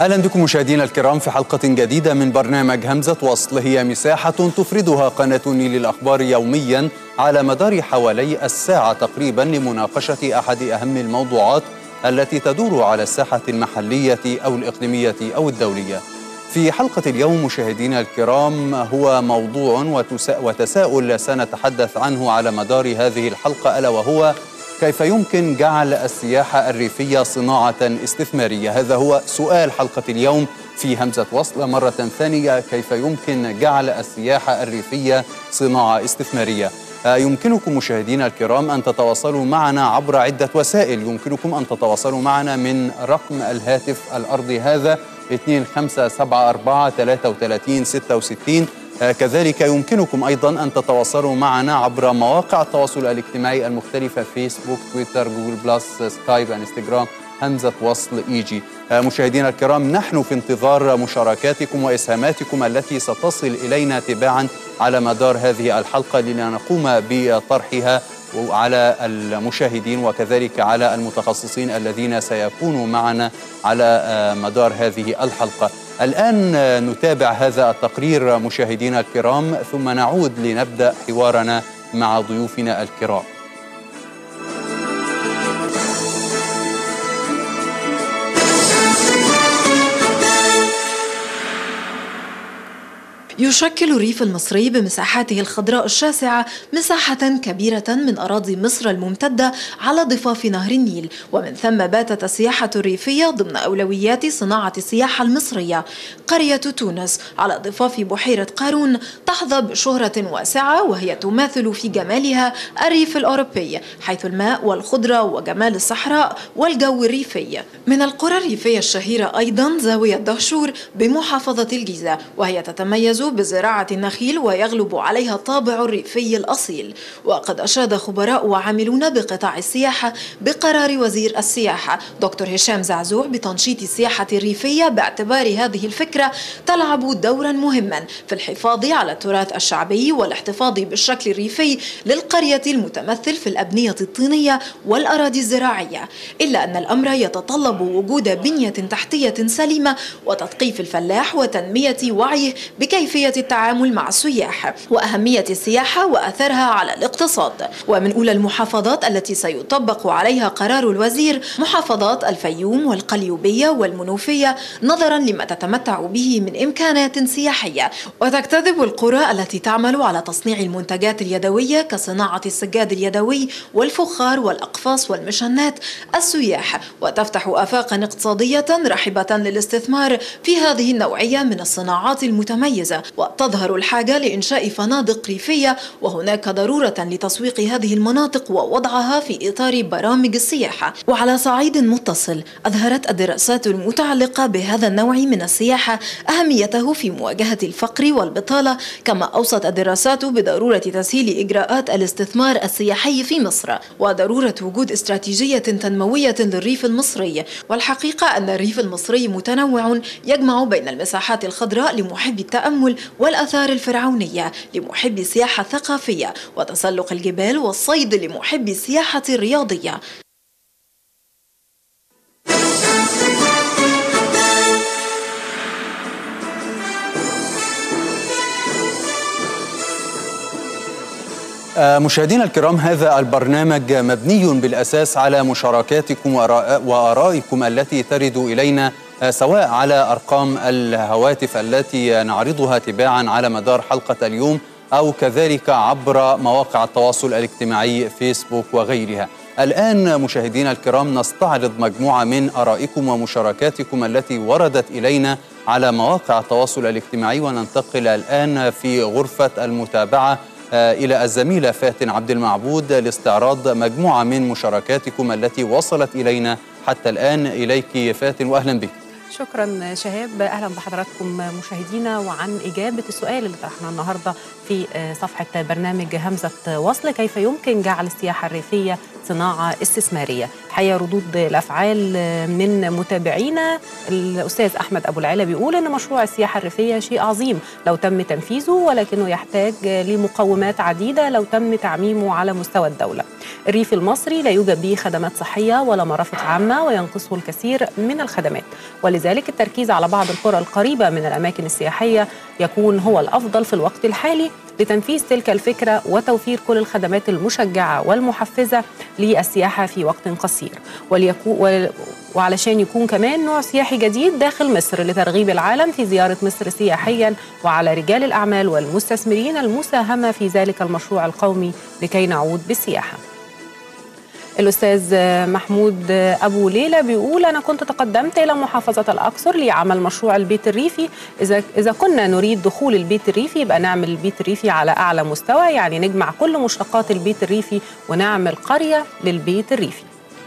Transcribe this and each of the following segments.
اهلا بكم مشاهدينا الكرام في حلقه جديده من برنامج همزه وصل هي مساحه تفردها قناه النيل الاخبار يوميا على مدار حوالي الساعه تقريبا لمناقشه احد اهم الموضوعات التي تدور على الساحه المحليه او الاقليميه او الدوليه. في حلقه اليوم مشاهدينا الكرام هو موضوع وتساؤل سنتحدث عنه على مدار هذه الحلقه الا وهو كيف يمكن جعل السياحة الريفية صناعة استثمارية؟ هذا هو سؤال حلقة اليوم في همزة وصل مرة ثانية كيف يمكن جعل السياحة الريفية صناعة استثمارية؟ يمكنكم مشاهدينا الكرام أن تتواصلوا معنا عبر عدة وسائل يمكنكم أن تتواصلوا معنا من رقم الهاتف الأرضي هذا 2574 33 66 كذلك يمكنكم أيضا أن تتواصلوا معنا عبر مواقع التواصل الاجتماعي المختلفة فيسبوك تويتر جوجل بلس سكايب انستغرام همزة وصل إيجي مشاهدينا الكرام نحن في انتظار مشاركاتكم وإسهاماتكم التي ستصل إلينا تباعا على مدار هذه الحلقة لنقوم بطرحها على المشاهدين وكذلك على المتخصصين الذين سيكونوا معنا على مدار هذه الحلقة الآن نتابع هذا التقرير مشاهدينا الكرام ثم نعود لنبدأ حوارنا مع ضيوفنا الكرام يشكل الريف المصري بمساحاته الخضراء الشاسعة مساحة كبيرة من أراضي مصر الممتدة على ضفاف نهر النيل ومن ثم باتت السياحة الريفية ضمن أولويات صناعة السياحة المصرية قرية تونس على ضفاف بحيرة قارون تحظى بشهرة واسعة وهي تماثل في جمالها الريف الأوروبي حيث الماء والخضرة وجمال الصحراء والجو الريفي من القرى الريفية الشهيرة أيضا زاوية دهشور بمحافظة الجيزة وهي تتميز بزراعة النخيل ويغلب عليها الطابع الريفي الأصيل وقد أشاد خبراء وعاملون بقطاع السياحة بقرار وزير السياحة دكتور هشام زعزوع بتنشيط السياحة الريفية باعتبار هذه الفكرة تلعب دورا مهما في الحفاظ على التراث الشعبي والاحتفاظ بالشكل الريفي للقرية المتمثل في الأبنية الطينية والأراضي الزراعية إلا أن الأمر يتطلب وجود بنية تحتية سليمة وتثقيف الفلاح وتنمية وعيه بكيف كيفية التعامل مع السياح وأهمية السياحة وأثرها على الاقتصاد ومن أولى المحافظات التي سيطبق عليها قرار الوزير محافظات الفيوم والقليوبية والمنوفية نظرا لما تتمتع به من إمكانات سياحية وتجتذب القرى التي تعمل على تصنيع المنتجات اليدوية كصناعة السجاد اليدوي والفخار والأقفاص والمشنات السياح وتفتح آفاقا اقتصادية رحبة للاستثمار في هذه النوعية من الصناعات المتميزة وتظهر الحاجة لإنشاء فنادق ريفية وهناك ضرورة لتسويق هذه المناطق ووضعها في إطار برامج السياحة وعلى صعيد متصل أظهرت الدراسات المتعلقة بهذا النوع من السياحة أهميته في مواجهة الفقر والبطالة كما أوصت الدراسات بضرورة تسهيل إجراءات الاستثمار السياحي في مصر وضرورة وجود استراتيجية تنموية للريف المصري والحقيقة أن الريف المصري متنوع يجمع بين المساحات الخضراء لمحبي التأمل والآثار الفرعونية لمحبي السياحة الثقافية وتسلق الجبال والصيد لمحبي السياحة الرياضية مشاهدينا الكرام هذا البرنامج مبني بالاساس على مشاركاتكم وارائكم التي ترد الينا سواء على ارقام الهواتف التي نعرضها تباعا على مدار حلقه اليوم او كذلك عبر مواقع التواصل الاجتماعي فيسبوك وغيرها. الان مشاهدينا الكرام نستعرض مجموعه من ارائكم ومشاركاتكم التي وردت الينا على مواقع التواصل الاجتماعي وننتقل الان في غرفه المتابعه إلى الزميلة فاتن عبد المعبود لاستعراض مجموعة من مشاركاتكم التي وصلت إلينا حتى الآن إليك فاتن وأهلا بك شكرا شهاب اهلا بحضراتكم مشاهدينا وعن اجابه السؤال اللي طرحناه النهارده في صفحه برنامج همزه وصل كيف يمكن جعل السياحه الريفيه صناعه استثماريه حقيقه ردود الافعال من متابعينا الاستاذ احمد ابو العلا بيقول ان مشروع السياحه الريفيه شيء عظيم لو تم تنفيذه ولكنه يحتاج لمقومات عديده لو تم تعميمه على مستوى الدوله الريف المصري لا يوجد به خدمات صحيه ولا مرافق عامه وينقصه الكثير من الخدمات ولذلك لذلك التركيز على بعض القرى القريبة من الأماكن السياحية يكون هو الأفضل في الوقت الحالي لتنفيذ تلك الفكرة وتوفير كل الخدمات المشجعة والمحفزة للسياحة في وقت قصير وليكو وعلشان يكون كمان نوع سياحي جديد داخل مصر لترغيب العالم في زيارة مصر سياحيا وعلى رجال الأعمال والمستثمرين المساهمة في ذلك المشروع القومي لكي نعود بالسياحة الأستاذ محمود أبو ليلى بيقول أنا كنت تقدمت إلى محافظة الأقصر لعمل مشروع البيت الريفي إذا إذا كنا نريد دخول البيت الريفي يبقى نعمل البيت الريفي على أعلى مستوى يعني نجمع كل مشتقات البيت الريفي ونعمل قرية للبيت الريفي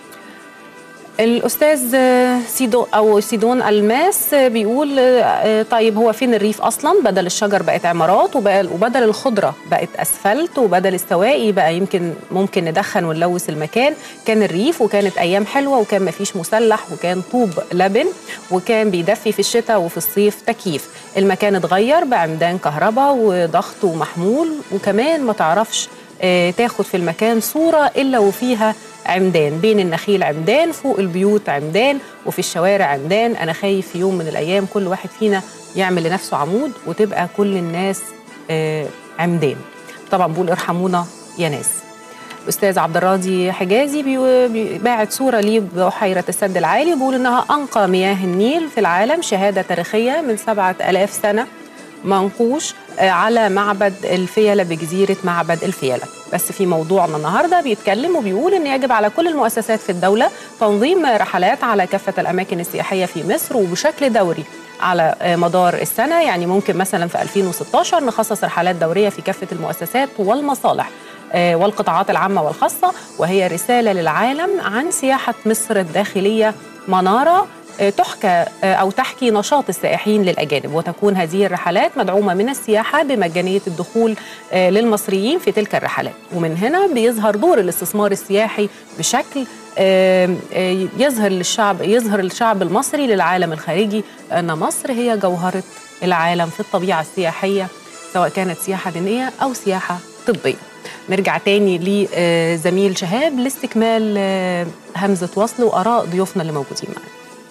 الاستاذ سيدو او سيدون الماس بيقول طيب هو فين الريف اصلا بدل الشجر بقت عمارات وبدل الخضره بقت اسفلت وبدل السواقي بقى يمكن ممكن ندخن ونلوث المكان كان الريف وكانت ايام حلوه وكان ما فيش مسلح وكان طوب لبن وكان بيدفي في الشتاء وفي الصيف تكييف المكان اتغير بعمدان كهرباء وضغط ومحمول وكمان ما تعرفش تاخد في المكان صوره الا وفيها عمدان بين النخيل عمدان فوق البيوت عمدان وفي الشوارع عمدان انا خايف في يوم من الايام كل واحد فينا يعمل لنفسه عمود وتبقى كل الناس عمدان طبعا بقول ارحمونا يا ناس الاستاذ عبد الراضي حجازي باعت صوره ليه بحيره السد العالي بيقول انها انقى مياه النيل في العالم شهاده تاريخيه من 7000 سنه منقوش على معبد الفيلة بجزيرة معبد الفيلة بس في موضوعنا النهاردة بيتكلم وبيقول أن يجب على كل المؤسسات في الدولة تنظيم رحلات على كافة الأماكن السياحية في مصر وبشكل دوري على مدار السنة يعني ممكن مثلا في 2016 نخصص رحلات دورية في كافة المؤسسات والمصالح والقطاعات العامة والخاصة وهي رسالة للعالم عن سياحة مصر الداخلية منارة تحكى أو تحكي نشاط السائحين للأجانب وتكون هذه الرحلات مدعومة من السياحة بمجانية الدخول للمصريين في تلك الرحلات ومن هنا بيظهر دور الاستثمار السياحي بشكل يظهر للشعب يظهر الشعب المصري للعالم الخارجي أن مصر هي جوهرة العالم في الطبيعة السياحية سواء كانت سياحة دينية أو سياحة طبية نرجع تاني لزميل شهاب لاستكمال همزة وصل وآراء ضيوفنا اللي موجودين معنا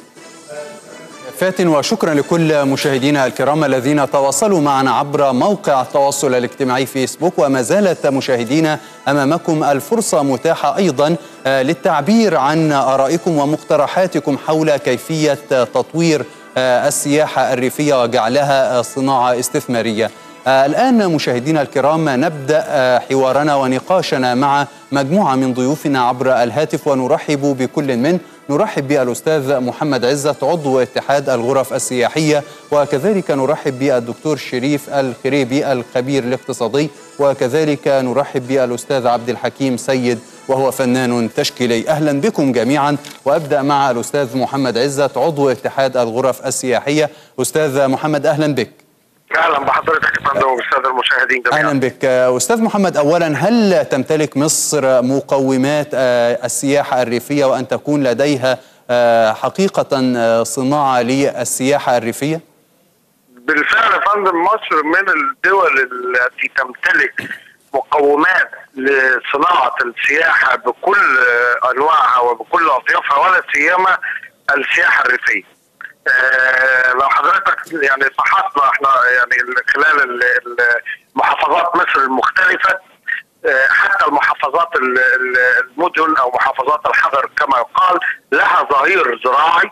فاتن وشكرا لكل مشاهدينا الكرام الذين تواصلوا معنا عبر موقع التواصل الاجتماعي فيسبوك وما زالت مشاهدينا امامكم الفرصه متاحه ايضا للتعبير عن ارائكم ومقترحاتكم حول كيفيه تطوير السياحه الريفيه وجعلها صناعه استثماريه. الآن مشاهدينا الكرام نبدأ حوارنا ونقاشنا مع مجموعة من ضيوفنا عبر الهاتف ونرحب بكل من نرحب بالأستاذ محمد عزت عضو اتحاد الغرف السياحية وكذلك نرحب بالدكتور شريف الخريبي الخبير الاقتصادي وكذلك نرحب بالأستاذ عبد الحكيم سيد وهو فنان تشكيلي أهلا بكم جميعا وأبدأ مع الأستاذ محمد عزت عضو اتحاد الغرف السياحية أستاذ محمد أهلا بك اهلا بحضرتك يا فندم وبالساده المشاهدين جميعا اهلا بك استاذ محمد اولا هل تمتلك مصر مقومات السياحه الريفيه وان تكون لديها حقيقه صناعه للسياحه الريفيه؟ بالفعل يا فندم مصر من الدول التي تمتلك مقومات لصناعه السياحه بكل انواعها وبكل اطيافها ولا سيما السياحه الريفيه. آه لو حضرتك يعني فحصنا احنا يعني خلال محافظات مصر المختلفه آه حتى المحافظات المدن او محافظات الحضر كما يقال لها ظهير زراعي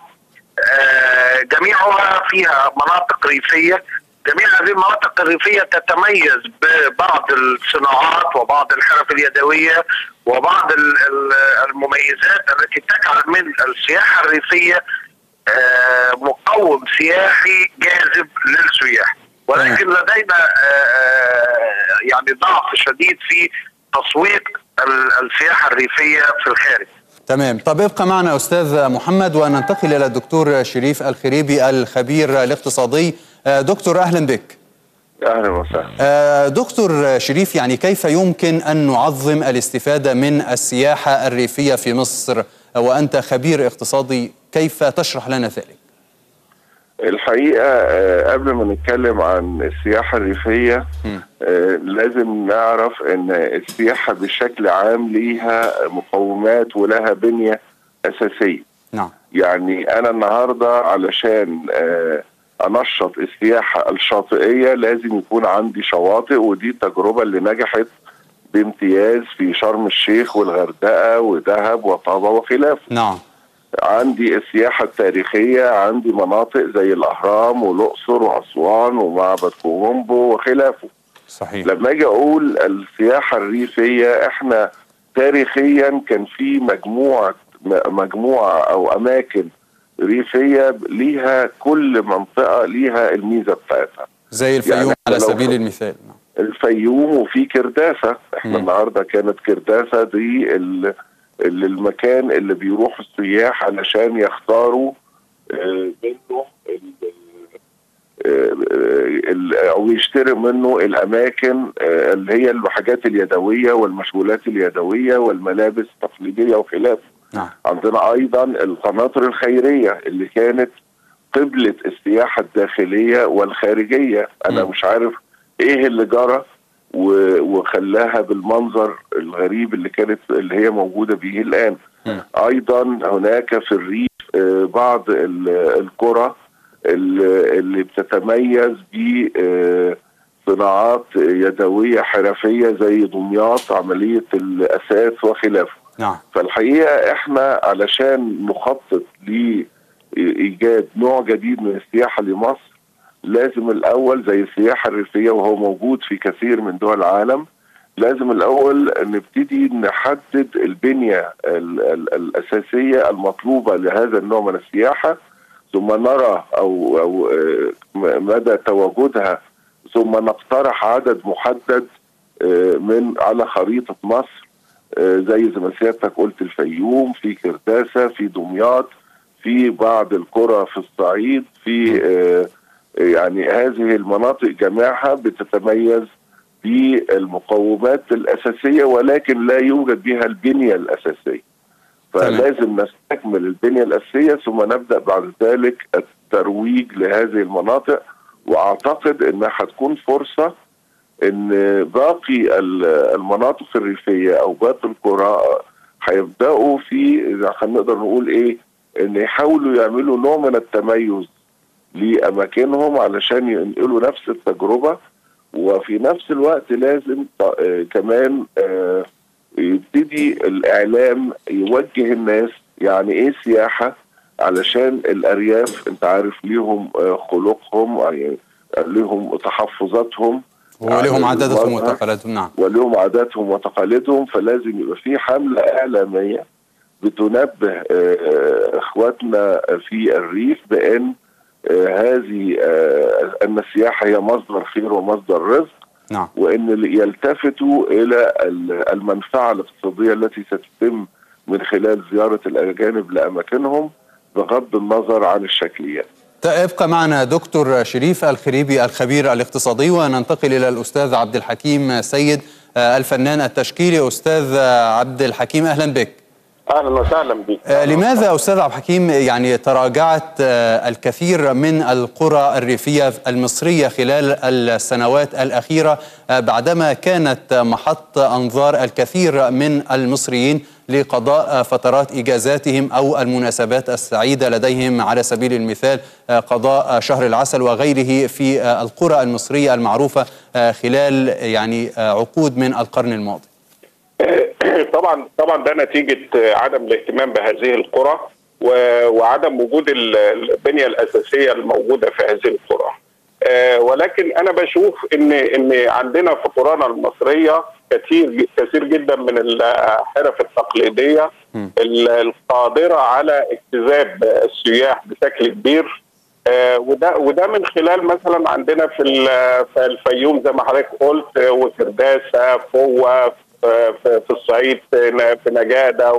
آه جميعها فيها مناطق ريفيه جميع هذه المناطق الريفيه تتميز ببعض الصناعات وبعض الحرف اليدويه وبعض المميزات التي تجعل من السياحه الريفيه آه مقوم سياحي جاذب للسياح ولكن لدينا آه يعني ضعف شديد في تسويق السياحه الريفيه في الخارج تمام طب ابقى معنا استاذ محمد وننتقل الى الدكتور شريف الخريبي الخبير الاقتصادي دكتور اهلا بك اهلا وسهلا دكتور شريف يعني كيف يمكن ان نعظم الاستفاده من السياحه الريفيه في مصر وانت خبير اقتصادي كيف تشرح لنا ذلك؟ الحقيقه قبل ما نتكلم عن السياحه الريفيه لازم نعرف ان السياحه بشكل عام ليها مقومات ولها بنيه اساسيه. نعم يعني انا النهارده علشان آه انشط السياحه الشاطئيه لازم يكون عندي شواطئ ودي التجربه اللي نجحت بامتياز في شرم الشيخ والغردقه ودهب وطابا وخلافه. نعم. عندي السياحه التاريخيه عندي مناطق زي الاهرام والاقصر واسوان ومعبد كومبو وخلافه. صحيح. لما اجي اقول السياحه الريفيه احنا تاريخيا كان في مجموعه مجموعه او اماكن ريفيه ليها كل منطقه ليها الميزه بتاعتها زي الفيوم يعني على سبيل المثال الفيوم وفي كرداسه احنا م. النهارده كانت كرداسه دي المكان اللي بيروح السياح علشان يختاروا منه او يشتري منه الاماكن اللي هي الحاجات اليدويه والمشغولات اليدويه والملابس التقليديه وخلافه نعم. عندنا ايضا القناطر الخيريه اللي كانت قبله السياحه الداخليه والخارجيه انا م. مش عارف ايه اللي جرى وخلاها بالمنظر الغريب اللي كانت اللي هي موجوده به الان م. ايضا هناك في الريف بعض القرى اللي بتتميز بصناعات يدويه حرفيه زي دمياط عمليه الاساس وخلافه نعم. فالحقيقه احنا علشان نخطط لايجاد نوع جديد من السياحه لمصر لازم الاول زي السياحه الريفيه وهو موجود في كثير من دول العالم لازم الاول نبتدي نحدد البنيه ال ال الاساسيه المطلوبه لهذا النوع من السياحه ثم نرى او او مدى تواجدها ثم نقترح عدد محدد من على خريطه مصر زي زي ما سيادتك قلت الفيوم في كرداسه في دمياط في بعض القرى في الصعيد في يعني هذه المناطق جميعها بتتميز بالمقومات الاساسيه ولكن لا يوجد بها البنيه الاساسيه فلازم نستكمل البنيه الاساسيه ثم نبدا بعد ذلك الترويج لهذه المناطق واعتقد انها هتكون فرصه ان باقي المناطق الريفيه او باقي القرى هيبداوا في هنقدر نقول ايه ان يحاولوا يعملوا نوع من التميز لاماكنهم علشان ينقلوا نفس التجربه وفي نفس الوقت لازم كمان يبتدي الاعلام يوجه الناس يعني ايه سياحه علشان الارياف انت عارف ليهم خلقهم يعني ليهم تحفظاتهم ولهم عاداتهم وتقاليدهم نعم ولهم عاداتهم وتقاليدهم فلازم يبقى في حمله اعلاميه بتنبه اخواتنا في الريف بان هذه ان السياحه هي مصدر خير ومصدر رزق نعم. وان يلتفتوا الى المنفعه الاقتصاديه التي ستتم من خلال زياره الاجانب لاماكنهم بغض النظر عن الشكليات. ابقى معنا دكتور شريف الخريبي الخبير الاقتصادي وننتقل الى الاستاذ عبد الحكيم سيد الفنان التشكيلي استاذ عبد الحكيم اهلا بك. اهلا وسهلا بك آه لماذا استاذ عبد الحكيم يعني تراجعت آه الكثير من القرى الريفيه المصريه خلال السنوات الاخيره آه بعدما كانت محط انظار الكثير من المصريين لقضاء فترات اجازاتهم او المناسبات السعيده لديهم على سبيل المثال قضاء شهر العسل وغيره في القرى المصريه المعروفه خلال يعني عقود من القرن الماضي. طبعا طبعا ده نتيجه عدم الاهتمام بهذه القرى وعدم وجود البنيه الاساسيه الموجوده في هذه القرى. ولكن انا بشوف ان ان عندنا في قرانا المصريه كثير كثير جدا من الحرف التقليديه القادره على اجتذاب السياح بشكل كبير وده وده من خلال مثلا عندنا في في الفيوم زي ما حضرتك قلت وكرداسه فوه في الصعيد في نجاده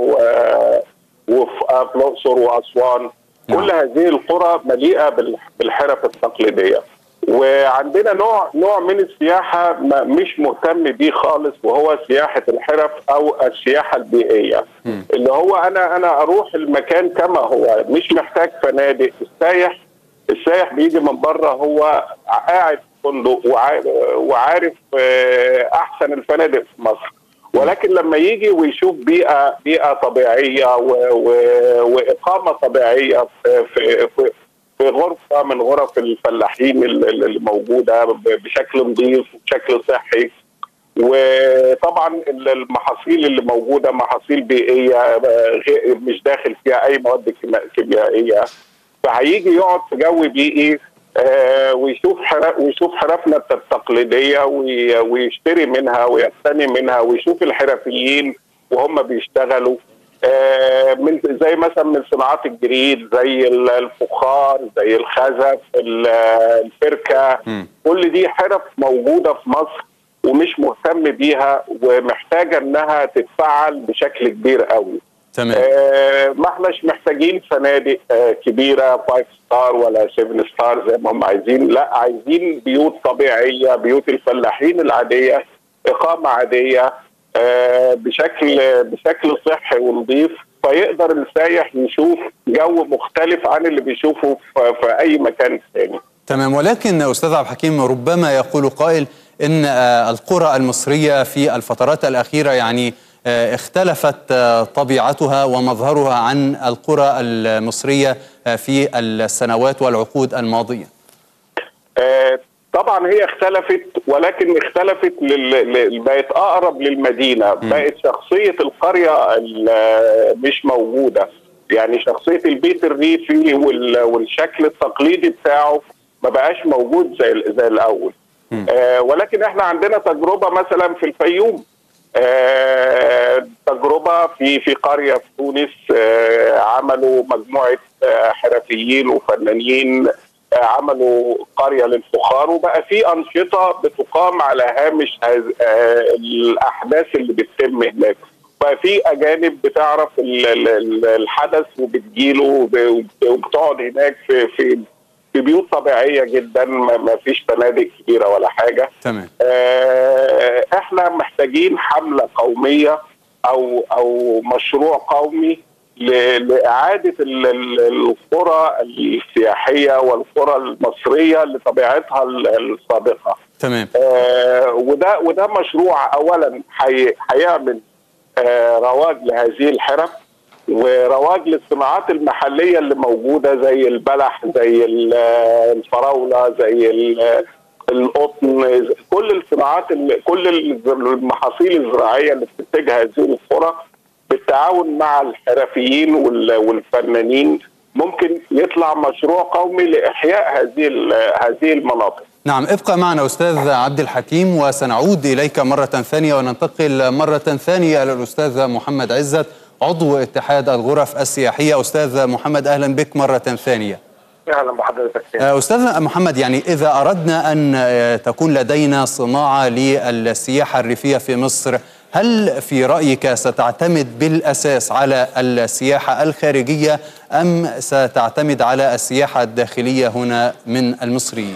وفي الاقصر واسوان كل هذه القرى مليئه بالحرف التقليديه وعندنا نوع نوع من السياحه مش مهتم بيه خالص وهو سياحه الحرف او السياحه البيئيه م. اللي هو انا انا اروح المكان كما هو مش محتاج فنادق السايح السايح بيجي من بره هو قاعد في فندق وعارف احسن الفنادق في مصر ولكن لما يجي ويشوف بيئه بيئه طبيعيه و و واقامه طبيعيه في في, في في غرفه من غرف الفلاحين اللي موجوده بشكل نظيف وبشكل صحي وطبعا المحاصيل اللي موجوده محاصيل بيئيه مش داخل فيها اي مواد كيميائيه فهيجي يقعد في جو بيئي آه ويشوف ويشوف حرفنا التقليديه ويشتري منها ويقتني منها ويشوف الحرفيين وهم بيشتغلوا آه من زي مثلا من صناعات الجريد زي الفخار زي الخزف الفركه م. كل دي حرف موجوده في مصر ومش مهتم بيها ومحتاجه انها تتفعل بشكل كبير قوي تمام آه ما احناش محتاجين فنادق آه كبيره 5 ستار ولا 7 ستار زي ما هم عايزين لا عايزين بيوت طبيعيه بيوت الفلاحين العاديه اقامه عاديه آه بشكل بشكل صحي ونظيف فيقدر السايح يشوف جو مختلف عن اللي بيشوفه في, في اي مكان ثاني تمام ولكن استاذ عبد الحكيم ربما يقول قائل ان القرى المصريه في الفترات الاخيره يعني اختلفت طبيعتها ومظهرها عن القرى المصريه في السنوات والعقود الماضيه. طبعا هي اختلفت ولكن اختلفت لل... بقت اقرب للمدينه، م. بقت شخصيه القريه مش موجوده، يعني شخصيه البيت الريفي وال... والشكل التقليدي بتاعه ما بقاش موجود زي زي الاول. آه ولكن احنا عندنا تجربه مثلا في الفيوم آه تجربه في في قريه في تونس آه عملوا مجموعه آه حرفيين وفنانين آه عملوا قريه للفخار وبقى في انشطه بتقام على هامش آه الاحداث اللي بتتم هناك بقى في اجانب بتعرف الحدث وبتجيله وبتقعد هناك في في في بيوت طبيعيه جدا ما فيش فنادق كبيره ولا حاجه تمام آه احنا محتاجين حمله قوميه او او مشروع قومي لاعاده القرى السياحيه والقرى المصريه لطبيعتها السابقه تمام آه وده وده مشروع اولا هيعمل آه رواج لهذه الحرف ورواج للصناعات المحليه اللي موجوده زي البلح زي الفراوله زي القطن كل الصناعات كل المحاصيل الزراعيه اللي بتنتجها هذه القرى بالتعاون مع الحرفيين والفنانين ممكن يطلع مشروع قومي لاحياء هذه هذه المناطق. نعم ابقى معنا استاذ عبد الحكيم وسنعود اليك مره ثانيه وننتقل مره ثانيه للاستاذ محمد عزت عضو اتحاد الغرف السياحية أستاذ محمد أهلا بك مرة ثانية أهلا بحضرتك أستاذ محمد يعني إذا أردنا أن تكون لدينا صناعة للسياحة الريفية في مصر هل في رأيك ستعتمد بالأساس على السياحة الخارجية أم ستعتمد على السياحة الداخلية هنا من المصريين؟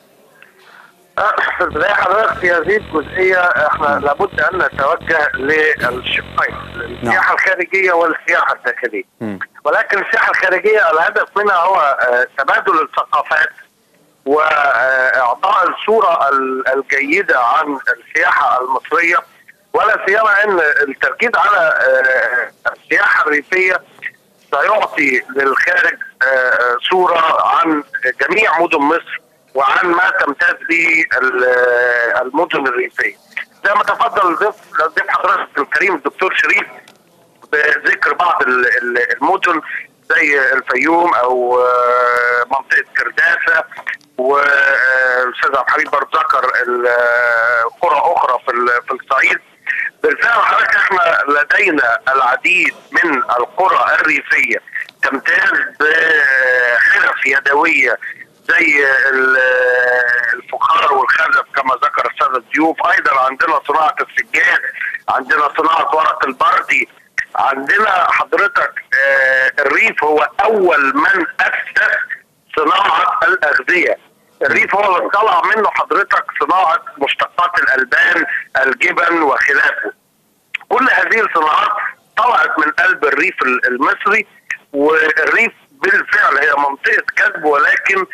في البدايه حضرتك في هذه الجزئيه احنا لابد ان نتوجه للشقين السياحه الخارجيه والسياحه الداخليه ولكن السياحه الخارجيه الهدف منها هو تبادل الثقافات واعطاء الصوره الجيده عن السياحه المصريه ولا سيما ان التركيز على السياحه الريفيه سيعطي للخارج صوره عن جميع مدن مصر وعن ما تمتاز به المدن الريفيه. زي ما تفضل ضيف ضيف حضرتك الكريم الدكتور شريف بذكر بعض المدن زي الفيوم او منطقه كرداسه والاستاذ عبد الحليم برضه ذكر قرى اخرى في في الصعيد بالفعل حضرتك احنا لدينا العديد من القرى الريفيه تمتاز بحرف يدويه زي الفخار والخزف كما ذكر الساده الضيوف ايضا عندنا صناعه السجاد عندنا صناعه ورق البردي عندنا حضرتك الريف هو اول من اسس صناعه الاغذيه الريف هو اللي طلع منه حضرتك صناعه مشتقات الالبان الجبن وخلافه كل هذه الصناعات طلعت من قلب الريف المصري والريف بالفعل هي منطقه كسب ولكن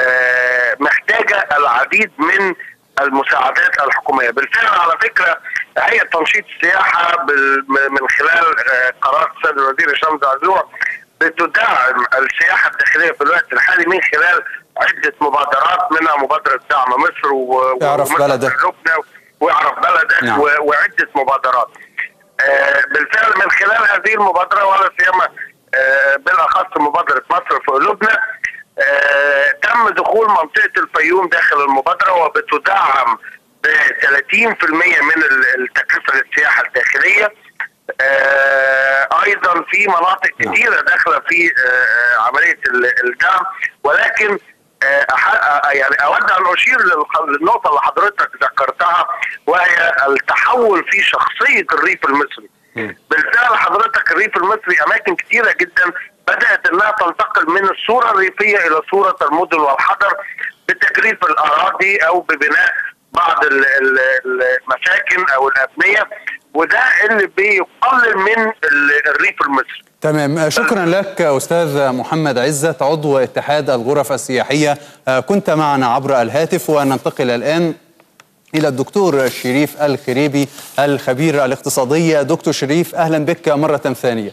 محتاجه العديد من المساعدات الحكوميه، بالفعل على فكره هيئه تنشيط السياحه بال- من خلال آه، قرار السيد الوزير هشام زعزوع بتدعم السياحه الداخليه في الوقت الحالي من خلال عده مبادرات منها مبادره دعم مصر و- اعرف ومصر بلدك. تجربنا واعرف بلدك نعم. و- وعده مبادرات. آه، بالفعل من خلال هذه المبادره ولا سيما آه، بالاخص مبادره مصر في قلوبنا آه، تم دخول منطقه الفيوم داخل المبادره وبتدعم ب 30% من ال- التكلفه للسياحه الداخليه آه، ايضا في مناطق نعم. كثيره داخله في آه، عمليه ال- الدعم ولكن آه، أح- يعني اود ان اشير للخ- للنقطه اللي حضرتك ذكرتها وهي التحول في شخصيه الريف المصري. بالفعل حضرتك الريف المصري اماكن كثيره جدا بدات انها تنتقل من الصوره الريفيه الى صوره المدن والحضر بتجريف الاراضي او ببناء بعض ال- ال- المساكن او الابنيه وده اللي بيقلل من ال- الريف المصري. تمام شكرا لك أستاذ محمد عزت عضو اتحاد الغرف السياحية كنت معنا عبر الهاتف وننتقل الآن إلى الدكتور شريف الخريبي الخبير الاقتصادي دكتور شريف أهلا بك مرة ثانية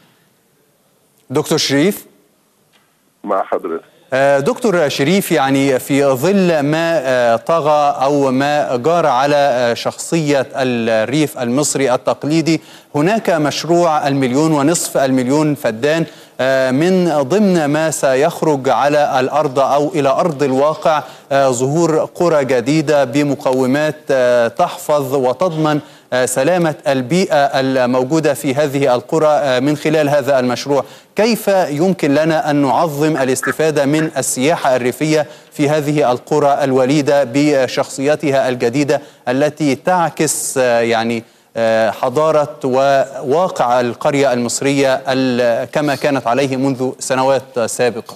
دكتور شريف مع حضرتك آه، دكتور شريف يعني في ظل ما آه، طغى او ما جار على آه، شخصيه الريف المصري التقليدي هناك مشروع المليون ونصف المليون فدان آه، من ضمن ما سيخرج على الارض او الى ارض الواقع آه، ظهور قرى جديده بمقومات آه، تحفظ وتضمن آه، سلامة البيئة الموجودة في هذه القرى آه، من خلال هذا المشروع كيف يمكن لنا أن نعظم الاستفادة من السياحة الريفية في هذه القرى الوليدة بشخصيتها الجديدة التي تعكس آه، يعني آه، حضارة وواقع القرية المصرية ال- كما كانت عليه منذ سنوات سابقة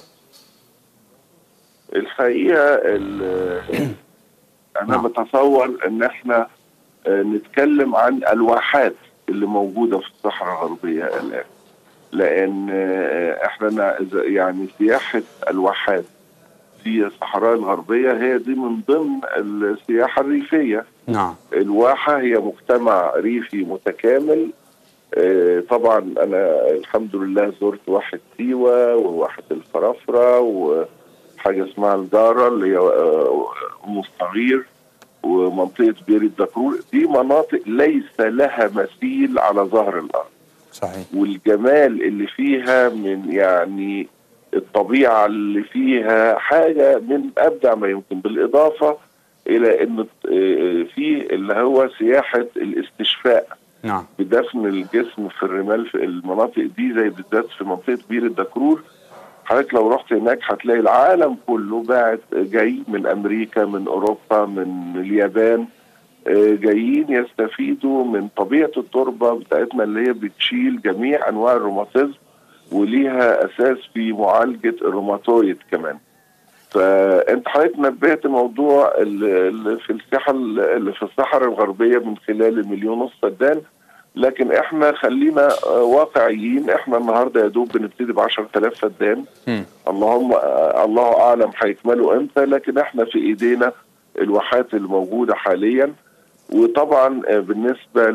الحقيقه ال- انا نعم. بتصور ان احنا آه، نتكلم عن الواحات اللي موجوده في الصحراء الغربيه الان لان آه، احنا نا- إذا- يعني سياحه الواحات في الصحراء الغربيه هي دي من ضمن السياحه الريفيه نعم الواحة هي مجتمع ريفي متكامل آه، طبعا أنا الحمد لله زرت واحة سيوة وواحة الفرافرة وحاجة اسمها الجارة اللي هي آه، أم الصغير ومنطقة بير الدكرور دي مناطق ليس لها مثيل على ظهر الأرض صحيح والجمال اللي فيها من يعني الطبيعة اللي فيها حاجة من أبدع ما يمكن بالإضافة إلى أن آه، في اللي هو سياحة الاستشفاء نعم بدفن الجسم في الرمال في المناطق دي زي بالذات في منطقة بير الدكرور حضرتك لو رحت هناك هتلاقي العالم كله باعت جاي من أمريكا من أوروبا من اليابان آه، جايين يستفيدوا من طبيعة التربة بتاعتنا اللي هي بتشيل جميع أنواع الروماتيزم وليها أساس في معالجة الروماتويد كمان فأنت حضرتك نبهت موضوع ال- ال- في الساحة اللي في الصحراء الغربية من خلال المليون ونص فدان لكن احنا خلينا آه، واقعيين احنا النهارده يا دوب بنبتدي ب 10000 فدان مم. اللهم آه، الله اعلم هيكملوا امتى لكن احنا في ايدينا الواحات الموجوده حاليا وطبعا آه، بالنسبه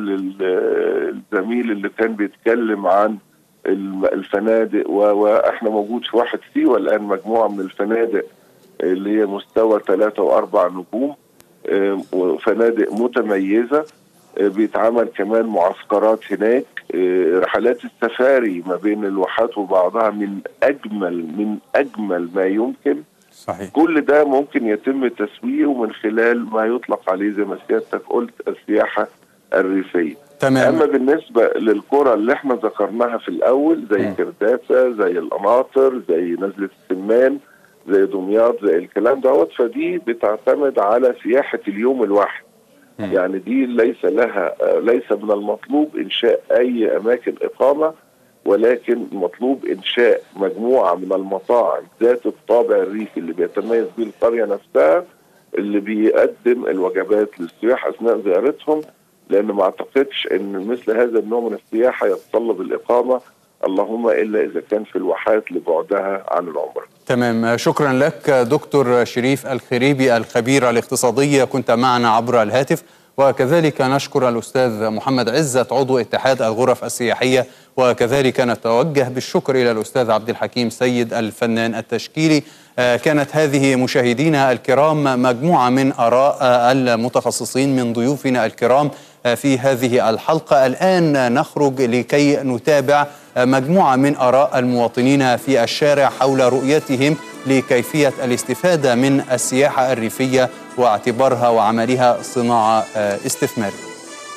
للزميل اللي كان بيتكلم عن الم- الفنادق و- واحنا موجود في واحد سيوه الان مجموعه من الفنادق اللي هي مستوى ثلاثة وأربع نجوم آه، وفنادق متميزة آه، بيتعمل كمان معسكرات هناك آه، رحلات السفاري ما بين الواحات وبعضها من أجمل من أجمل ما يمكن صحيح كل ده ممكن يتم تسويقه من خلال ما يطلق عليه زي ما سيادتك قلت السياحة الريفية تمام اما بالنسبه للقرى اللي احنا ذكرناها في الاول زي مم. كرداسه زي القناطر زي نزله السمان زي دمياط زي الكلام دوت فدي بتعتمد على سياحه اليوم الواحد مم. يعني دي ليس لها آه، ليس من المطلوب انشاء اي اماكن اقامه ولكن مطلوب انشاء مجموعه من المطاعم ذات الطابع الريفي اللي بيتميز به القريه نفسها اللي بيقدم الوجبات للسياح اثناء زيارتهم لان ما اعتقدش ان مثل هذا النوع من السياحه يتطلب الاقامه اللهم الا اذا كان في الواحات لبعدها عن العمره. تمام شكرا لك دكتور شريف الخريبي الخبير الاقتصادي كنت معنا عبر الهاتف وكذلك نشكر الأستاذ محمد عزت عضو اتحاد الغرف السياحية وكذلك نتوجه بالشكر إلى الأستاذ عبد الحكيم سيد الفنان التشكيلي كانت هذه مشاهدينا الكرام مجموعة من آراء المتخصصين من ضيوفنا الكرام في هذه الحلقة الآن نخرج لكي نتابع مجموعة من آراء المواطنين في الشارع حول رؤيتهم لكيفية الاستفادة من السياحة الريفية واعتبارها وعملها صناعة استثمارية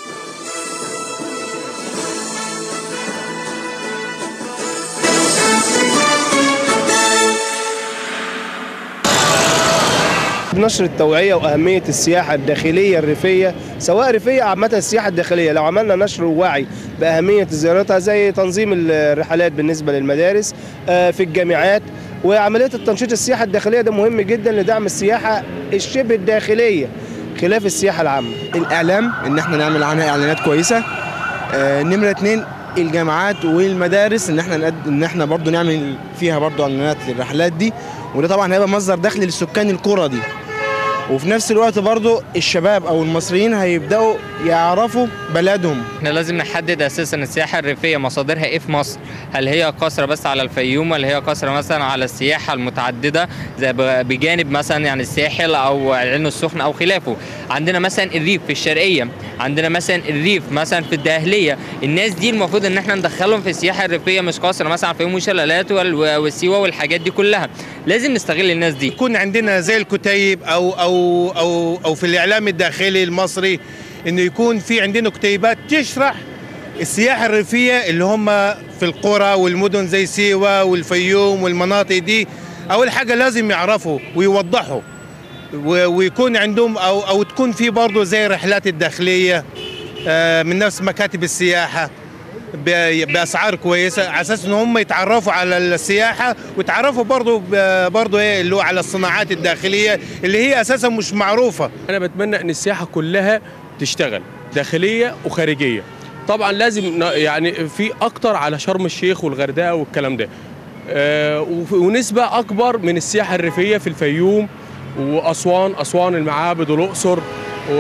نشر التوعية وأهمية السياحة الداخلية الريفية سواء ريفية عامة السياحة الداخلية لو عملنا نشر ووعي بأهمية زيارتها زي تنظيم الرحلات بالنسبة للمدارس في الجامعات وعملية التنشيط السياحة الداخلية ده مهم جدا لدعم السياحة الشبه الداخلية خلاف السياحة العامة الإعلام إن احنا نعمل عنها إعلانات كويسة آه نمرة اتنين الجامعات والمدارس ان احنا نقد... ان احنا برضو نعمل فيها برضو اعلانات للرحلات دي وده طبعا هيبقى مصدر دخل للسكان القرى دي وفي نفس الوقت برضو الشباب او المصريين هيبداوا يعرفوا بلدهم احنا لازم نحدد اساسا السياحه الريفيه مصادرها ايه في مصر هل هي قاصره بس على الفيوم ولا هي قاصره مثلا على السياحه المتعدده زي بجانب مثلا يعني الساحل او العين السخنه او خلافه عندنا مثلا الريف في الشرقيه عندنا مثلا الريف مثلا في الدهليه الناس دي المفروض ان احنا ندخلهم في السياحه الريفيه مش قاصره مثلا على الفيوم والشلالات والسيوه والحاجات دي كلها لازم نستغل الناس دي يكون عندنا زي الكتيب او او او او في الاعلام الداخلي المصري انه يكون في عندنا كتيبات تشرح السياحه الريفيه اللي هم في القرى والمدن زي سيوه والفيوم والمناطق دي اول حاجه لازم يعرفوا ويوضحوا ويكون عندهم او او تكون في برضه زي الرحلات الداخليه من نفس مكاتب السياحه باسعار كويسه على اساس ان هم يتعرفوا على السياحه ويتعرفوا برضه برضه ايه اللي هو على الصناعات الداخليه اللي هي اساسا مش معروفه انا بتمنى ان السياحه كلها تشتغل داخليه وخارجيه طبعا لازم يعني في اكتر على شرم الشيخ والغردقه والكلام ده آه ونسبه اكبر من السياحه الريفيه في الفيوم واسوان اسوان المعابد والاقصر و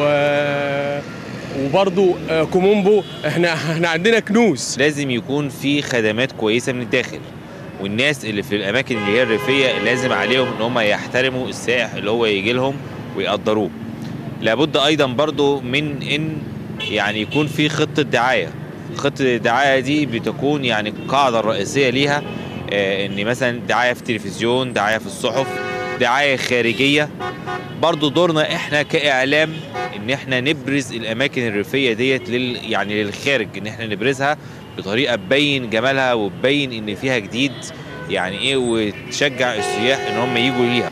وبرضه كومومبو احنا احنا عندنا كنوز لازم يكون في خدمات كويسه من الداخل والناس اللي في الاماكن اللي هي الريفيه لازم عليهم ان هم يحترموا السائح اللي هو يجي لهم ويقدروه لابد ايضا برضه من ان يعني يكون في خطه دعايه خطه الدعايه دي بتكون يعني القاعده الرئيسيه ليها آه ان مثلا دعايه في التلفزيون دعايه في الصحف دعايه خارجيه برضو دورنا احنا كاعلام ان احنا نبرز الاماكن الريفيه ديت لل يعني للخارج ان احنا نبرزها بطريقه تبين جمالها وتبين ان فيها جديد يعني ايه وتشجع السياح ان هم يجوا ليها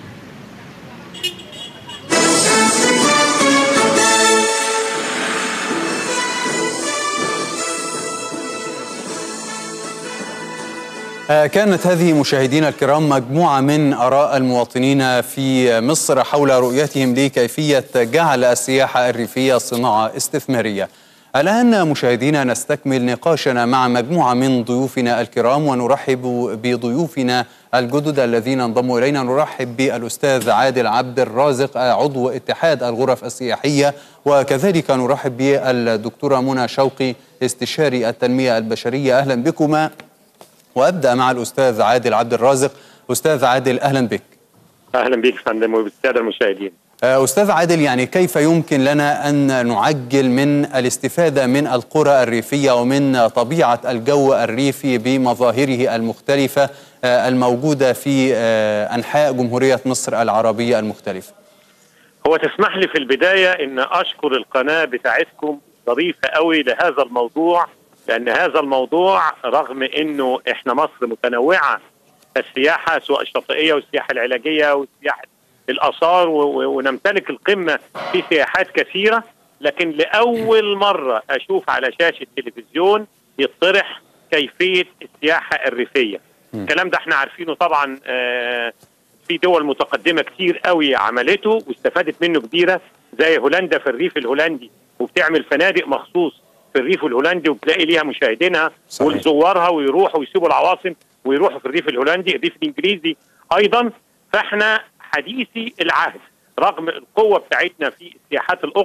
كانت هذه مشاهدينا الكرام مجموعة من آراء المواطنين في مصر حول رؤيتهم لكيفية جعل السياحة الريفية صناعة استثمارية الآن مشاهدينا نستكمل نقاشنا مع مجموعة من ضيوفنا الكرام ونرحب بضيوفنا الجدد الذين انضموا إلينا نرحب بالأستاذ عادل عبد الرازق عضو اتحاد الغرف السياحية وكذلك نرحب بالدكتورة منى شوقي استشاري التنمية البشرية أهلا بكما وابدا مع الاستاذ عادل عبد الرازق استاذ عادل اهلا بك اهلا بك فندم وبالساده المشاهدين استاذ عادل يعني كيف يمكن لنا ان نعجل من الاستفاده من القرى الريفيه ومن طبيعه الجو الريفي بمظاهره المختلفه الموجوده في انحاء جمهوريه مصر العربيه المختلفه هو تسمح لي في البدايه ان اشكر القناه بتاعتكم ظريفه قوي لهذا الموضوع لان هذا الموضوع رغم انه احنا مصر متنوعه السياحه سواء الشاطئيه والسياحه العلاجيه وسياحه الاثار ونمتلك القمه في سياحات كثيره لكن لاول مره اشوف على شاشه التلفزيون يطرح كيفيه السياحه الريفيه. الكلام ده احنا عارفينه طبعا في دول متقدمه كتير قوي عملته واستفادت منه كبيره زي هولندا في الريف الهولندي وبتعمل فنادق مخصوص في الريف الهولندي وبتلاقي ليها مشاهدينها وزوارها ويروحوا ويسيبوا العواصم ويروحوا في الريف الهولندي الريف الانجليزي ايضا فاحنا حديثي العهد رغم القوه بتاعتنا في السياحات الاخرى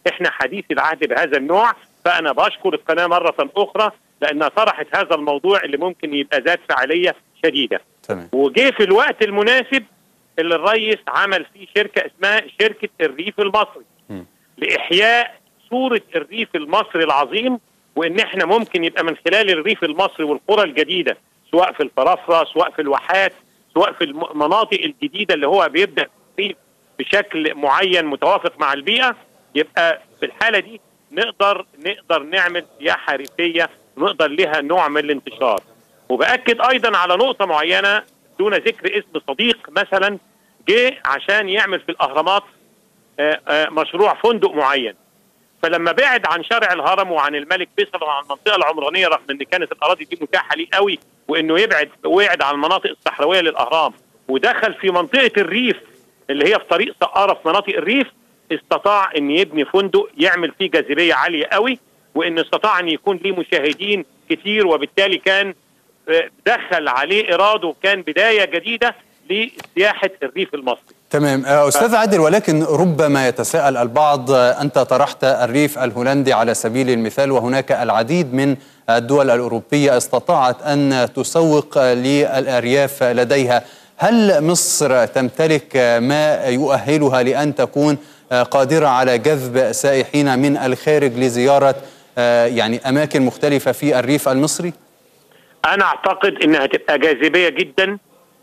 احنا حديث العهد بهذا النوع فانا بشكر القناه مره اخرى لانها طرحت هذا الموضوع اللي ممكن يبقى ذات فعاليه شديده تمام وجه في الوقت المناسب اللي الرئيس عمل فيه شركه اسمها شركه الريف المصري م. لاحياء صوره الريف المصري العظيم وان احنا ممكن يبقى من خلال الريف المصري والقرى الجديده سواء في الفرافره سواء في الواحات سواء في المناطق الجديده اللي هو بيبدا فيه بشكل معين متوافق مع البيئه يبقى في الحاله دي نقدر نقدر نعمل سياحه ريفيه ونقدر لها نوع من الانتشار وباكد ايضا على نقطه معينه دون ذكر اسم صديق مثلا جه عشان يعمل في الاهرامات آه، آه، مشروع فندق معين فلما بعد عن شارع الهرم وعن الملك فيصل وعن المنطقه العمرانيه رغم ان كانت الاراضي دي متاحه ليه قوي وانه يبعد ويعد عن المناطق الصحراويه للاهرام ودخل في منطقه الريف اللي هي في طريق سقاره في مناطق الريف استطاع ان يبني فندق يعمل فيه جاذبيه عاليه قوي وان استطاع ان يكون ليه مشاهدين كتير وبالتالي كان آه، دخل عليه اراده وكان بدايه جديده لسياحه الريف المصري تمام آه، أستاذ عادل ولكن ربما يتساءل البعض آه، أنت طرحت الريف الهولندي على سبيل المثال وهناك العديد من الدول الأوروبية استطاعت أن تسوق آه، للأرياف لديها هل مصر تمتلك آه، ما يؤهلها لأن تكون آه، قادرة على جذب سائحين من الخارج لزيارة آه، يعني أماكن مختلفة في الريف المصري؟ انا اعتقد انها تبقى جاذبيه جدا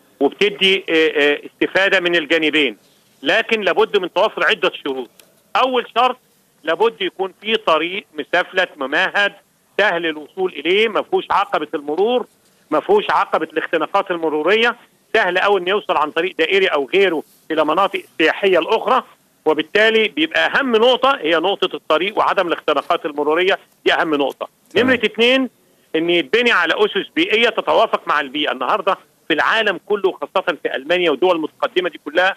وبتدي آه، آه، استفاده من الجانبين لكن لابد من توفر عده شروط اول شرط لابد يكون في طريق مسافلت ممهد سهل الوصول اليه ما فيهوش عقبه المرور ما فيهوش عقبه الاختناقات المروريه سهل قوي انه يوصل عن طريق دائري او غيره الى مناطق السياحيه الاخرى وبالتالي بيبقى اهم نقطه هي نقطه الطريق وعدم الاختناقات المروريه دي اهم نقطه نمره اثنين ان يتبني على اسس بيئيه تتوافق مع البيئه النهارده في العالم كله خاصه في المانيا والدول المتقدمه دي كلها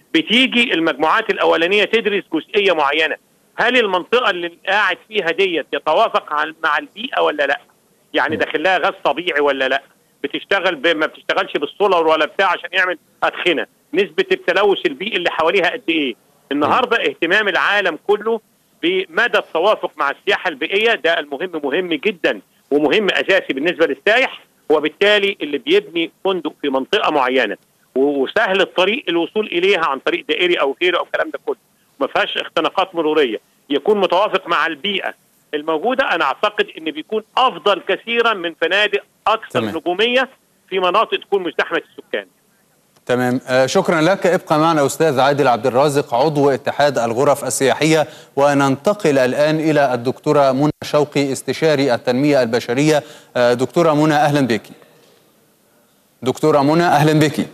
بتيجي المجموعات الاولانيه تدرس جزئيه معينه هل المنطقه اللي قاعد فيها ديت يتوافق عن- مع البيئه ولا لا يعني داخل لها غاز طبيعي ولا لا بتشتغل ب... ما بتشتغلش بالسولار ولا بتاع عشان يعمل ادخنه نسبه التلوث البيئي اللي حواليها قد ايه النهارده اهتمام العالم كله بمدى التوافق مع السياحه البيئيه ده المهم مهم جدا ومهم اساسي بالنسبه للسائح وبالتالي اللي بيبني فندق في منطقه معينه و- وسهل الطريق الوصول اليها عن طريق دائري او غيره او الكلام ده كله ما فيهاش اختناقات مروريه يكون متوافق مع البيئه الموجوده انا اعتقد ان بيكون افضل كثيرا من فنادق اكثر تمام. نجوميه في مناطق تكون مزدحمه السكان تمام آه، شكرا لك ابقى معنا أستاذ عادل عبد الرازق عضو اتحاد الغرف السياحية وننتقل الآن إلى الدكتورة منى شوقي استشاري التنمية البشرية آه، دكتورة منى أهلا بك دكتورة منى أهلا بك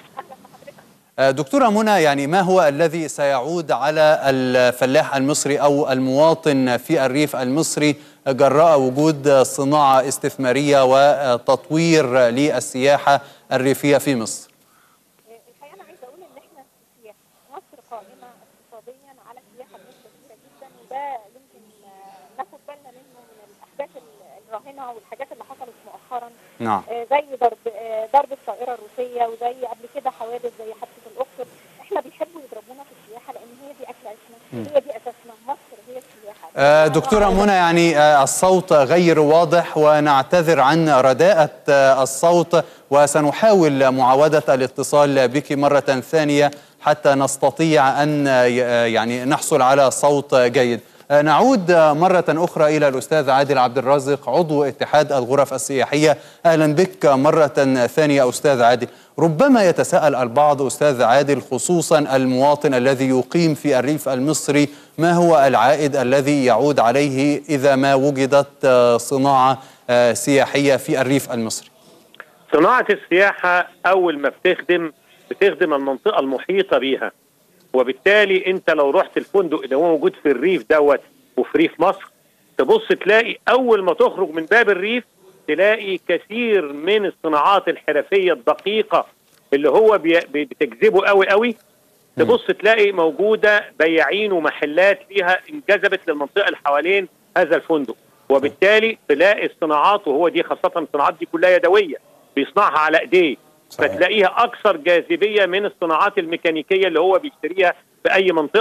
آه، دكتورة منى يعني ما هو الذي سيعود على الفلاح المصري أو المواطن في الريف المصري جراء وجود صناعة استثمارية وتطوير للسياحة الريفية في مصر الحقيقه انا عايزه اقول ان احنا في السياحه مصر قائمه اقتصاديا على السياحه بنسبه كبيره جدا وده يمكن آه، ناخد بالنا منه من الاحداث ال- الراهنه والحاجات اللي حصلت مؤخرا نعم آه، زي ضرب آه، ضرب الطائره الروسيه وزي قبل كده حوادث زي حادثه الاقصر احنا بيحبوا يضربونا في السياحه لان هي دي اكل عيشنا مم. هي دي اساسنا مصر هي السياحه آه، دكتورة منى يعني آه، الصوت غير واضح ونعتذر عن رداءة آه، الصوت وسنحاول معاودة الاتصال بك مرة ثانية حتى نستطيع أن آه، يعني نحصل على صوت جيد آه، نعود آه، مرة أخرى إلى الأستاذ عادل عبد الرازق عضو اتحاد الغرف السياحية أهلا بك مرة ثانية أستاذ عادل ربما يتساءل البعض أستاذ عادل خصوصا المواطن الذي يقيم في الريف المصري ما هو العائد الذي يعود عليه إذا ما وجدت آه، صناعة آه، سياحية في الريف المصري صناعة السياحة أول ما بتخدم بتخدم المنطقة المحيطة بيها وبالتالي أنت لو رحت الفندق اللي هو موجود في الريف دوت وفي ريف مصر تبص تلاقي أول ما تخرج من باب الريف تلاقي كثير من الصناعات الحرفية الدقيقة اللي هو بي- بي- بتجذبه قوي قوي تبص تلاقي موجودة بياعين ومحلات فيها انجذبت للمنطقة اللي حوالين هذا الفندق وبالتالي تلاقي الصناعات وهو دي خاصة الصناعات دي كلها يدوية بيصنعها على ايديه فتلاقيها اكثر جاذبيه من الصناعات الميكانيكيه اللي هو بيشتريها في اي منطقه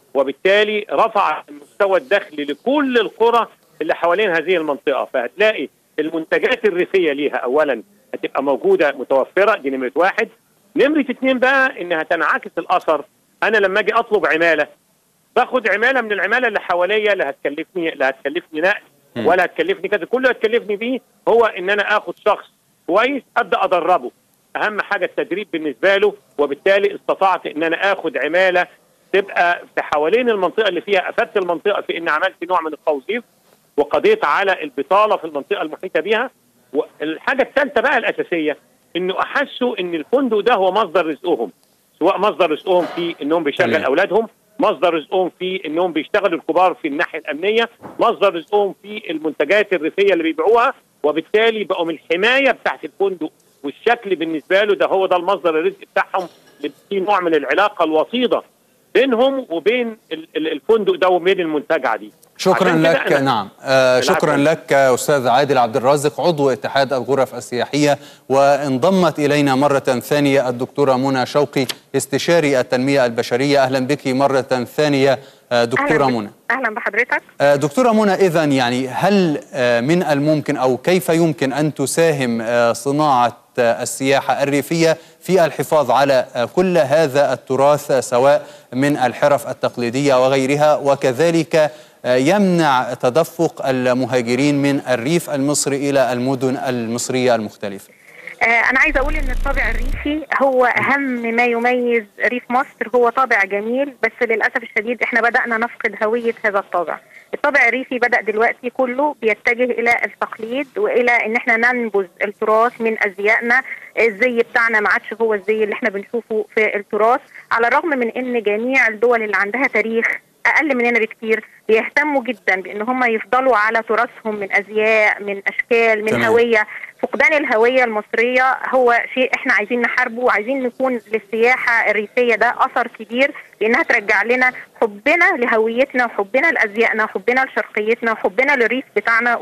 وبالتالي رفع المستوى الدخلي لكل القرى اللي حوالين هذه المنطقه فهتلاقي المنتجات الريفيه ليها اولا هتبقى موجوده متوفره دي نمره واحد نمره اثنين بقى انها تنعكس الاثر انا لما اجي اطلب عماله باخد عماله من العماله اللي حواليا لا هتكلفني لا هتكلفني نقل مم. ولا هتكلفني كذا كل اللي هتكلفني بيه هو ان انا اخد شخص كويس ابدا ادربه اهم حاجه التدريب بالنسبه له وبالتالي استطعت ان انا اخد عماله تبقى في حوالين المنطقه اللي فيها افدت المنطقه في ان عملت نوع من التوظيف وقضيت على البطاله في المنطقه المحيطه بها والحاجه الثالثه بقى الاساسيه انه احسوا ان الفندق ده هو مصدر رزقهم سواء مصدر رزقهم في انهم بيشغل تمام. اولادهم مصدر رزقهم في انهم بيشتغلوا الكبار في الناحيه الامنيه مصدر رزقهم في المنتجات الريفيه اللي بيبيعوها وبالتالي بقوا من الحمايه بتاعت الفندق والشكل بالنسبه له ده هو ده المصدر الرزق بتاعهم اللي في نوع من العلاقه الوطيده بينهم وبين ال- ال- الفندق ده وبين المنتجعه دي شكرا عشان كده لك أنا- نعم آه العفو. شكرا لك أستاذ عادل عبد الرازق عضو اتحاد الغرف السياحية وانضمت إلينا مرة ثانية الدكتورة منى شوقي استشاري التنمية البشرية أهلا بك مرة ثانية آه دكتورة أهلاً بك. منى اهلا بحضرتك آه، دكتورة منى إذا يعني هل آه، من الممكن أو كيف يمكن أن تساهم آه، صناعة آه، السياحة الريفية في الحفاظ على آه، كل هذا التراث آه، سواء من الحرف التقليدية وغيرها وكذلك آه، يمنع تدفق المهاجرين من الريف المصري إلى المدن المصرية المختلفة آه انا عايزه اقول ان الطابع الريفي هو اهم ما يميز ريف مصر هو طابع جميل بس للاسف الشديد احنا بدانا نفقد هويه هذا الطابع الطابع الريفي بدا دلوقتي كله بيتجه الى التقليد والى ان احنا ننبذ التراث من ازيائنا الزي بتاعنا ما عادش هو الزي اللي احنا بنشوفه في التراث على الرغم من ان جميع الدول اللي عندها تاريخ اقل مننا بكتير بيهتموا جدا بان هم يفضلوا على تراثهم من ازياء من اشكال من تمام. هويه فقدان الهويه المصريه هو شيء احنا عايزين نحاربه وعايزين نكون للسياحه الريفيه ده اثر كبير لانها ترجع لنا حبنا لهويتنا وحبنا لازيائنا وحبنا لشرقيتنا وحبنا للريف بتاعنا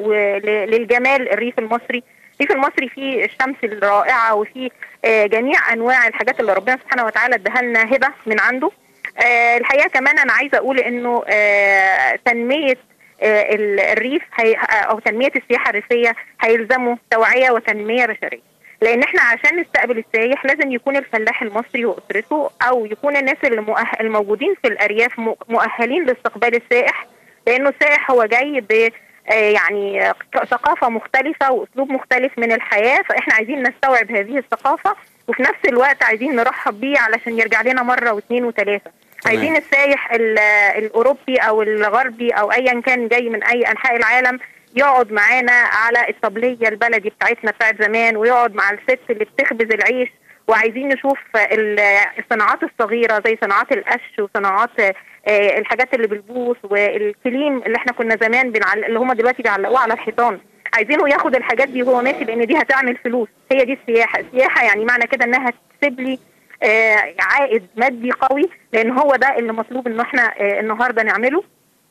وللجمال الريف المصري الريف المصري فيه الشمس الرائعه وفيه آه، جميع انواع الحاجات اللي ربنا سبحانه وتعالى اداها لنا هبه من عنده آه، الحقيقه كمان انا عايزه اقول انه آه، تنميه آه، ال- الريف هي او تنميه السياحه الريفيه هيلزموا توعيه وتنميه بشريه لان احنا عشان نستقبل السائح لازم يكون الفلاح المصري واسرته او يكون الناس اللي مؤه- الموجودين في الارياف م- مؤهلين لاستقبال السائح لانه السائح هو جاي ب آه، يعني ق- ثقافه مختلفه واسلوب مختلف من الحياه فاحنا عايزين نستوعب هذه الثقافه وفي نفس الوقت عايزين نرحب بيه علشان يرجع لنا مره واثنين وثلاثه تمام. عايزين السايح ال- الاوروبي او الغربي او ايا كان جاي من اي انحاء العالم يقعد معانا على الطبليه البلدي بتاعتنا بتاعت زمان ويقعد مع الست اللي بتخبز العيش وعايزين نشوف ال- الصناعات الصغيره زي صناعات القش وصناعات آه، الحاجات اللي بالبوص والكليم اللي احنا كنا زمان بنعل... اللي هم دلوقتي بيعلقوه على الحيطان عايزينه ياخد الحاجات دي وهو ماشي لان دي هتعمل فلوس هي دي السياحه السياحه يعني معنى كده انها تسيب لي آه، عائد مادي قوي لان هو ده اللي مطلوب ان احنا آه، النهارده نعمله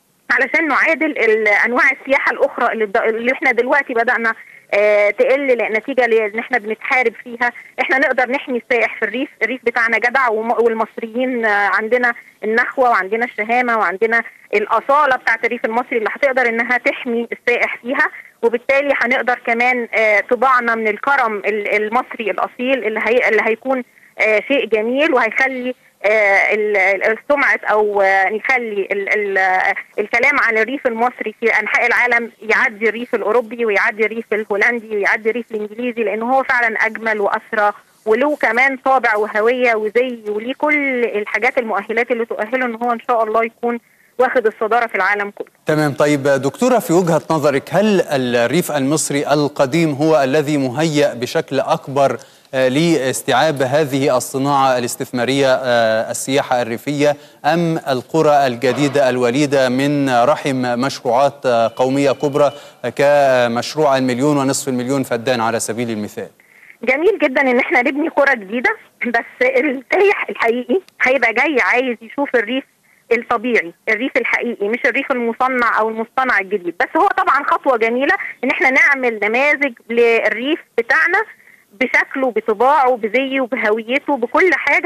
علشان نعادل ال- انواع السياحه الاخرى اللي, اللي احنا دلوقتي بدانا آه، تقل نتيجه لان احنا بنتحارب فيها احنا نقدر نحمي السائح في الريف الريف بتاعنا جدع وم- والمصريين آه، عندنا النخوه وعندنا الشهامه وعندنا الاصاله بتاعت الريف المصري اللي هتقدر انها تحمي السائح فيها وبالتالي هنقدر كمان آه، طباعنا من الكرم ال- المصري الاصيل اللي هي اللي هيكون آه، شيء جميل وهيخلي آه، ال- ال- السمعة أو آه، نخلي ال- ال- آه، الكلام عن الريف المصري في أنحاء العالم يعدي الريف الأوروبي ويعدي الريف الهولندي ويعدي الريف الإنجليزي لأنه هو فعلا أجمل وأسرى وله كمان طابع وهوية وزي وليه كل الحاجات المؤهلات اللي تؤهله إن هو إن شاء الله يكون واخد الصدارة في العالم كله تمام طيب دكتورة في وجهة نظرك هل الريف المصري القديم هو الذي مهيأ بشكل أكبر آه، لاستيعاب هذه الصناعة الاستثمارية آه، السياحة الريفية أم القرى الجديدة الوليدة من رحم مشروعات آه، قومية كبرى آه، كمشروع المليون ونصف المليون فدان على سبيل المثال جميل جدا ان احنا نبني قرى جديده بس السايح الحقيقي هيبقى جاي عايز يشوف الريف الطبيعي الريف الحقيقي مش الريف المصنع او المصطنع الجديد بس هو طبعا خطوه جميله ان احنا نعمل نماذج للريف بتاعنا بشكله بطباعه بزيه بهويته بكل حاجه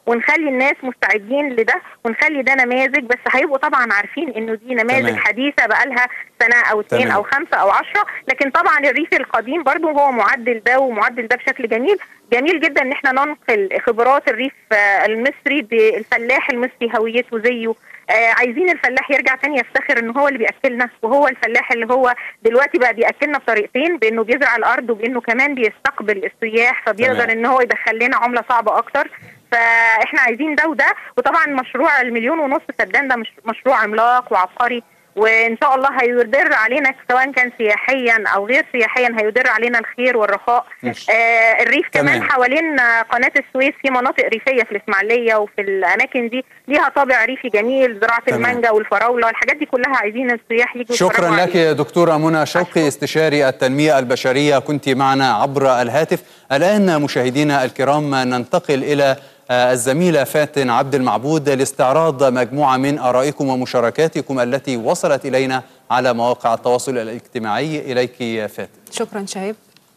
ونخلي الناس مستعدين لده ونخلي ده نماذج بس هيبقوا طبعا عارفين انه دي نماذج تمام. حديثه بقالها سنه او اثنين تمام. او خمسه او عشرة لكن طبعا الريف القديم برضو هو معدل ده ومعدل ده بشكل جميل جميل جدا ان احنا ننقل خبرات الريف آه، المصري بالفلاح المصري هويته زيه آه عايزين الفلاح يرجع تاني يفتخر ان هو اللي بياكلنا وهو الفلاح اللي هو دلوقتي بقى بياكلنا بطريقتين بانه بيزرع الارض وبانه كمان بيستقبل السياح فبيقدر تمام. ان هو يدخل لنا عمله صعبه اكتر فاحنا عايزين ده وده وطبعا مشروع المليون ونص فدان ده مش مشروع عملاق وعبقري وان شاء الله هيدر علينا سواء كان سياحيا او غير سياحيا هيدر علينا الخير والرخاء ماشي. آه الريف تمام. كمان حوالين آه، قناه السويس في مناطق ريفيه في الاسماعيليه وفي الاماكن دي ليها طابع ريفي جميل زراعه تمام. المانجا والفراوله والحاجات دي كلها عايزين السياح يجوا شكرا يتفرجوا لك عليها. يا دكتورة منى شوقي استشاري التنمية البشرية كنت معنا عبر الهاتف الآن مشاهدينا الكرام ننتقل إلى آه، الزميلة فاتن عبد المعبود لاستعراض مجموعة من آرائكم ومشاركاتكم التي وصلت إلينا على مواقع التواصل الاجتماعي إليك يا فاتن شكرا شهاب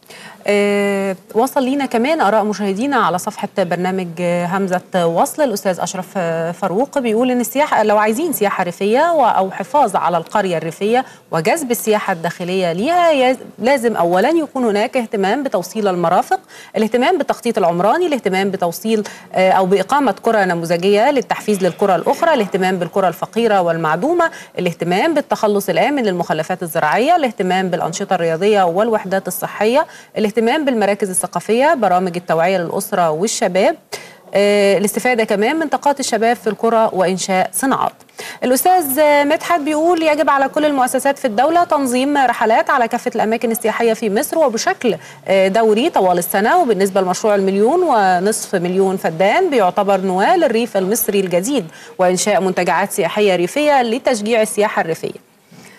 آه وصل لينا كمان اراء مشاهدينا على صفحه برنامج آه، همزه وصل الاستاذ اشرف آه، فاروق بيقول ان السياحه لو عايزين سياحه ريفيه و- او حفاظ على القريه الريفيه وجذب السياحه الداخليه ليها يز- لازم اولا يكون هناك اهتمام بتوصيل المرافق الاهتمام بالتخطيط العمراني الاهتمام بتوصيل آه، او باقامه قرى نموذجيه للتحفيز للقرى الاخرى الاهتمام بالقرى الفقيره والمعدومه الاهتمام بالتخلص الامن للمخلفات الزراعيه الاهتمام بالانشطه الرياضيه والوحدات الصحيه الاهتمام بالمراكز الثقافيه برامج التوعيه للاسره والشباب آه، الاستفاده كمان من طاقات الشباب في القرى وانشاء صناعات الاستاذ آه، مدحت بيقول يجب على كل المؤسسات في الدوله تنظيم رحلات على كافه الاماكن السياحيه في مصر وبشكل آه، دوري طوال السنه وبالنسبه لمشروع المليون ونصف مليون فدان بيعتبر نواه للريف المصري الجديد وانشاء منتجعات سياحيه ريفيه لتشجيع السياحه الريفيه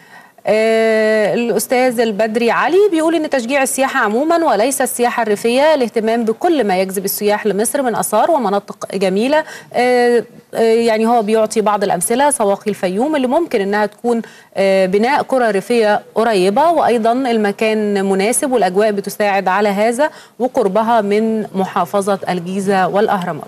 آه، الأستاذ البدري علي بيقول إن تشجيع السياحة عموما وليس السياحة الريفية الاهتمام بكل ما يجذب السياح لمصر من آثار ومناطق جميلة آه، آه، يعني هو بيعطي بعض الأمثلة سواقي الفيوم اللي ممكن إنها تكون آه، بناء قرى ريفية قريبة وأيضا المكان مناسب والأجواء بتساعد على هذا وقربها من محافظة الجيزة والأهرامات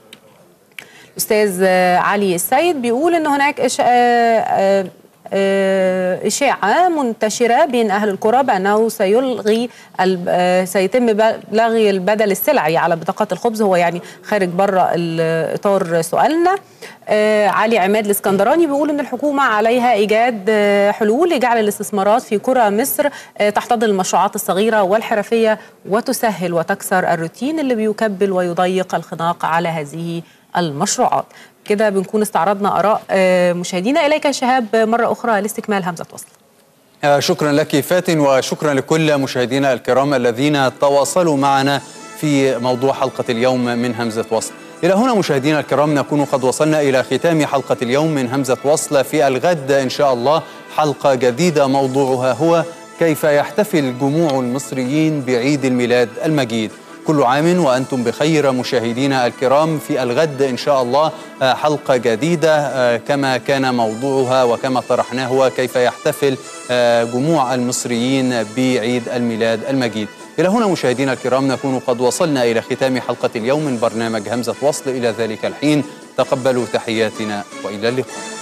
الاستاذ آه، علي السيد بيقول ان هناك إش... آه، آه، آه، إشاعة منتشرة بين أهل القرى بأنه سيلغي الب... آه، سيتم ب- لغي البدل السلعي على بطاقات الخبز هو يعني خارج بره ال- إطار سؤالنا آه، علي عماد الاسكندراني بيقول ان الحكومه عليها ايجاد آه، حلول لجعل الاستثمارات في قرى مصر آه، تحتضن المشروعات الصغيره والحرفيه وتسهل وتكسر الروتين اللي بيكبل ويضيق الخناق على هذه المشروعات كده بنكون استعرضنا اراء آه، مشاهدينا اليك يا شهاب مره اخرى لاستكمال همزه وصل آه، شكرا لك فاتن وشكرا لكل مشاهدينا الكرام الذين تواصلوا معنا في موضوع حلقة اليوم من همزة وصل إلى هنا مشاهدينا الكرام نكون قد وصلنا إلى ختام حلقة اليوم من همزة وصل في الغد إن شاء الله حلقة جديدة موضوعها هو كيف يحتفل جموع المصريين بعيد الميلاد المجيد كل عام وأنتم بخير مشاهدينا الكرام في الغد إن شاء الله آه، حلقة جديدة آه، كما كان موضوعها وكما طرحناه هو كيف يحتفل آه، جموع المصريين بعيد الميلاد المجيد إلى هنا مشاهدينا الكرام نكون قد وصلنا إلى ختام حلقة اليوم من برنامج همزة وصل إلى ذلك الحين تقبلوا تحياتنا وإلى اللقاء